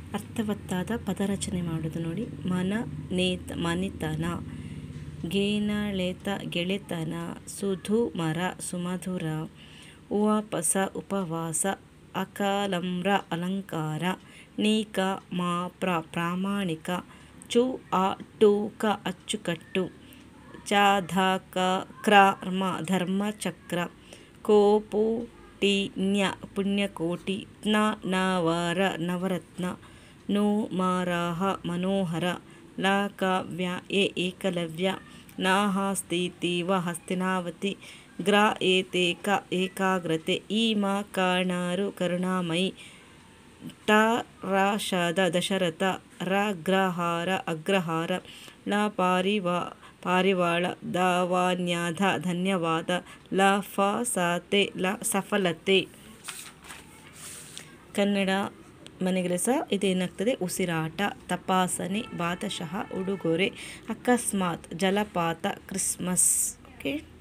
ಅರ್ಥವತ್ತಾದ ಪದರಚನೆ ಮಾಡೋದು ನೋಡಿ ಮನ ನೇತ ಮನಿತನ ಗೇನಳೆತ ಗೆಳೆತನ ಸುಧುಮರ ಸುಮಧುರ ಉವಾಪಸ ಉಪವಾಸ ಅಕಾಲಮ್ರ ಅಲಂಕಾರ ನೀಕ ಮಾ ಪ್ರ ಪ್ರಾಮಾಣಿಕ ಚು ಆ ಟೂಕ ಅಚ್ಚುಕಟ್ಟು ಚಾಧಾಕ ಕ್ರಮ ಧರ್ಮಚಕ್ರ ಕೋಪು ಟಿ ನ್ಯ ಪುಣ್ಯಕೋಟಿ ತ್ನ ನವರ ನವರತ್ನ ನು ಮಾರಾಹ ಮನೋಹರ ಲ ಕಾವ್ಯ ಎ ಏಕಲವ್ಯ ನಾಹಾಸ್ತೀವ ಹಸ್ತಿನಾವತಿ ಗ್ರ ಏತೇಕ ಏಕಾಗ್ರತೆ ಈ ಮ ಕಾಣರು ಕರುಣಾಮಯಿ ಟ ರಾಶದ ದಶರಥ ರ ಗ್ರಹಾರ ಅಗ್ರಹಾರ ಲ ಪಾರಿವಾ ಪಾರಿವಾಳ ಧನ್ಯವಾದ ಧನ್ಯವಾದ ಲ ಫ ಸತೆ ಲ ಸಫಲತೆ ಕನ್ನಡ ಮನೆಗೆಲಸ ಇದೇನಾಗ್ತದೆ ಉಸಿರಾಟ ತಪಾಸಣೆ ಭಾಗಶಃ ಉಡುಗೊರೆ ಅಕಸ್ಮಾತ್ ಜಲಪಾತ ಕ್ರಿಸ್ಮಸ್ ಓಕೆ